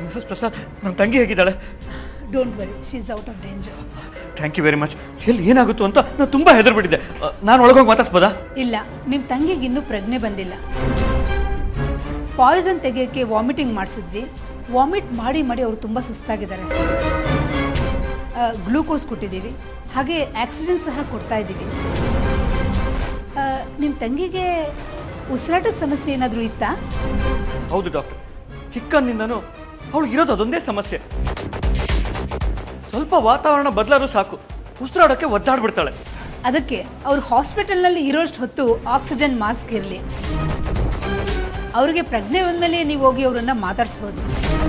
Mrs Prasad ನನ್ನ ತಂಗಿ ಹೇಗಿದ್ದಾಳೆ don't worry she is out of danger thank you very much ಎಲ್ಲಿ ಏನಾಗುತ್ತೋ ಅಂತ ನಾನು ತುಂಬ ಹೆದರ್ಬಿಟ್ಟಿದ್ದೆ ನಾನು ಒಳಗೋಗಿ ಮಾತಾಡ್ಸ್ಬೋದಾ ಇಲ್ಲ ನಿಮ್ಮ ತಂಗಿಗೆ ಇನ್ನೂ ಪ್ರಜ್ಞೆ ಬಂದಿಲ್ಲ ಪಾಯ್ಸನ್ ತೆಗೆಯೋಕ್ಕೆ ವಾಮಿಟಿಂಗ್ ಮಾಡಿಸಿದ್ವಿ ವಾಮಿಟ್ ಮಾಡಿ ಮಾಡಿ ಅವರು ತುಂಬ ಸುಸ್ತಾಗಿದ್ದಾರೆ ಗ್ಲೂಕೋಸ್ ಕೊಟ್ಟಿದ್ದೀವಿ ಹಾಗೆ ಆಕ್ಸಿಜನ್ ಸಹ ಕೊಡ್ತಾ ಇದ್ದೀವಿ ನಿಮ್ಮ ತಂಗಿಗೆ ಉಸಿರಾಟದ ಸಮಸ್ಯೆ ಏನಾದರೂ ಇತ್ತಾ ಹೌದು ಡಾಕ್ಟರ್ ಚಿಕ್ಕಂದಿಂದನೂ ಅವಳು ಇರೋದು ಅದೊಂದೇ ಸಮಸ್ಯೆ ಸ್ವಲ್ಪ ವಾತಾವರಣ ಬದಲಾದ್ರೂ ಸಾಕು ಉಸಿರಾಡೋಕ್ಕೆ ಒದ್ದಾಡ್ಬಿಡ್ತಾಳೆ ಅದಕ್ಕೆ ಅವ್ರು ಹಾಸ್ಪಿಟಲ್ನಲ್ಲಿ ಇರೋಷ್ಟು ಹೊತ್ತು ಆಕ್ಸಿಜನ್ ಮಾಸ್ಕ್ ಇರಲಿ ಅವ್ರಿಗೆ ಪ್ರಜ್ಞೆ ಬಂದಮೇಲೆ ನೀವು ಹೋಗಿ ಅವರನ್ನು ಮಾತಾಡಿಸ್ಬೋದು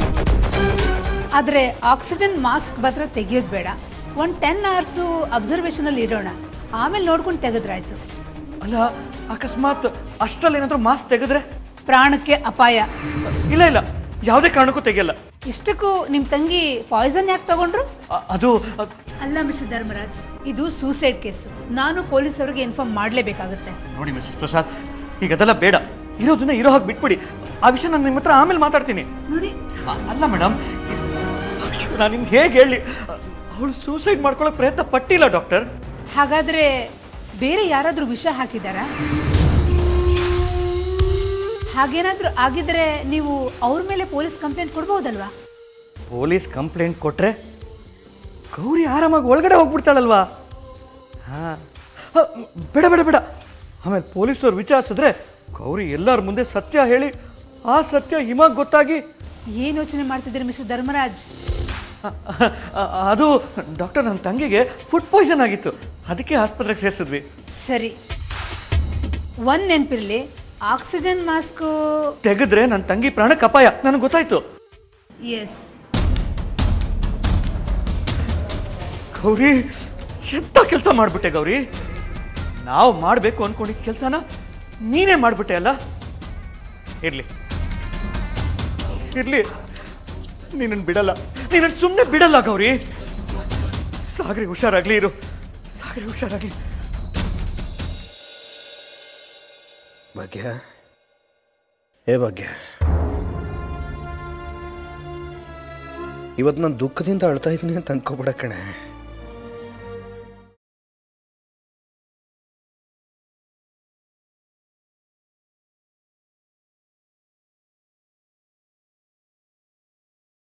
ಆದರೆ ಆಕ್ಸಿಜನ್ ಮಾಸ್ಕ್ ಮಾತ್ರ ತೆಗಿಯೋದು ಬೇಡ ಒಂದು ಟೆನ್ ಅವರ್ಸು ಅಬ್ಸರ್ವೇಷನಲ್ಲಿ ಇಡೋಣ ಆಮೇಲೆ ನೋಡ್ಕೊಂಡು ತೆಗೆದ್ರಾಯ್ತು ಅಲ್ಲ ಅಕಸ್ಮಾತ್ ಅಷ್ಟರಲ್ಲಿ ಏನಾದರೂ ಮಾಸ್ಕ್ ತೆಗೆದ್ರೆ ಪ್ರಾಣಕ್ಕೆ ಅಪಾಯ ಇಲ್ಲ ಇಲ್ಲ ಯಾವುದೇ ಕಾರಣಕ್ಕೂ ತೆಗಿಯಲ್ಲ ಇಷ್ಟಕ್ಕೂ ನಿಮ್ಮ ತಂಗಿ ಪಾಯ್ಸನ್ ಯಾಕೆ ತಗೊಂಡ್ರು ಅ- ಅದು ಅದ್- ಅಲ್ಲ ಮಿಸ್ಟರ್ ಧರ್ಮರಾಜ್ ಇದು ಸೂಸೈಡ್ ಕೇಸು ನಾನು ಪೊಲೀಸವ್ರಿಗೆ ಇನ್ಫಾರ್ಮ್ ಮಾಡಲೇಬೇಕಾಗುತ್ತೆ ನೋಡಿ ಮಿಸಸ್ ಪ್ರಸಾದ್ ಈಗ ಅದೆಲ್ಲ ಬೇಡ ಇರೋದನ್ನ ಇರೋ ಹಾಗೆ ಬಿಟ್ಬಿಡಿ ಆ ವಿಷಯ ನಾನು ನಿಮ್ಮ ಹತ್ರ ಆಮೇಲೆ ಮಾತಾಡ್ತೀನಿ ನೋಡಿ ಅ- ಅಲ್ಲ ಮೇಡಮ್ ನಾನು ನಿಮ್ಗೆ ಹೇಗೆ ಹೇಳಿ ಅವಳು ಸೂಸೈಡ್ ಮಾಡ್ಕೊಳ್ಳೋ ಪ್ರಯತ್ನ ಪಟ್ಟಿಲ್ಲ ಡಾಕ್ಟರ್ ಹಾಗಾದ್ರೆ ಬೇರೆ ಯಾರಾದರೂ ವಿಷ ಹಾಕಿದಾರಾ ಹಾಗೇನಾದ್ರೂ ಆಗಿದ್ರೆ ನೀವು ಅವ್ರ ಮೇಲೆ ಪೊಲೀಸ್ ಕಂಪ್ಲೇಂಟ್ ಕೊಡ್ಬೋದಲ್ವಾ ಪೊಲೀಸ್ ಕಂಪ್ಲೇಂಟ್ ಕೊಟ್ರೆ ಗೌರಿ ಆರಾಮಾಗಿ ಒಳಗಡೆ ಹೋಗ್ಬಿಡ್ತಾಳಲ್ವಾ ಹಾಂ ಬೇಡ ಬೇಡ ಬೇಡ ಆಮೇಲೆ ಪೊಲೀಸವ್ರು ವಿಚಾರಿಸಿದ್ರೆ ಗೌರಿ ಎಲ್ಲರ ಮುಂದೆ ಸತ್ಯ ಹೇಳಿ ಆ ಸತ್ಯ ಹಿಮಾಗ್ ಗೊತ್ತಾಗಿ ಏನು ಯೋಚನೆ ಮಾಡ್ತಿದ್ದೀರಿ ಮಿಸ್ಟರ್ ಧರ್ಮರಾಜ್ ಅ- ಅ- ಅದು ಡಾಕ್ಟರ್ ನನ್ನ ತಂಗಿಗೆ ಫುಡ್ ಪಾಯ್ಸನ್ ಆಗಿತ್ತು ಅದಕ್ಕೆ ಆಸ್ಪತ್ರೆಗೆ ಸೇರಿಸಿದ್ವಿ ಸರಿ ಒಂದು ನೆನಪಿರಲಿ ಆಕ್ಸಿಜನ್ ಮಾಸ್ಕು ತೆಗೆದ್ರೆ ನನ್ನ ತಂಗಿ ಪ್ರಾಣಕ್ಕೆ ಅಪಾಯ ನನಗೆ ಗೊತ್ತಾಯ್ತು ಎಸ್ ಗೌರಿ ಎಂತ ಕೆಲಸ ಮಾಡಿಬಿಟ್ಟೆ ಗೌರಿ ನಾವು ಮಾಡಬೇಕು ಅನ್ಕೊಂಡಿದ್ದ ಕೆಲಸನ ನೀನೇ ಮಾಡಿಬಿಟ್ಟೆ ಅಲ್ಲ ಇರ್ಲಿ ಇರ್ಲಿ ನೀನನ್ನು ಬಿಡಲ್ಲ ನೀನನ್ನು ಸುಮ್ಮನೆ ಬಿಡಲ್ಲ ಗೌರಿ ಸಾಗರಿ ಹುಷಾರಾಗ್ಲಿ ಇರು ಸಾಗರಿ ಹುಷಾರಾಗ್ಲಿ ಭಾಗ್ಯ ಏ ಭಾಗ್ಯ ಇವತ್ತು ನಾನು ದುಃಖದಿಂದ ಅಳ್ತಾ ಇದ್ದೀನಿ ಅಂತ ಅನ್ಕೋಬೇಡ ಕಣೆ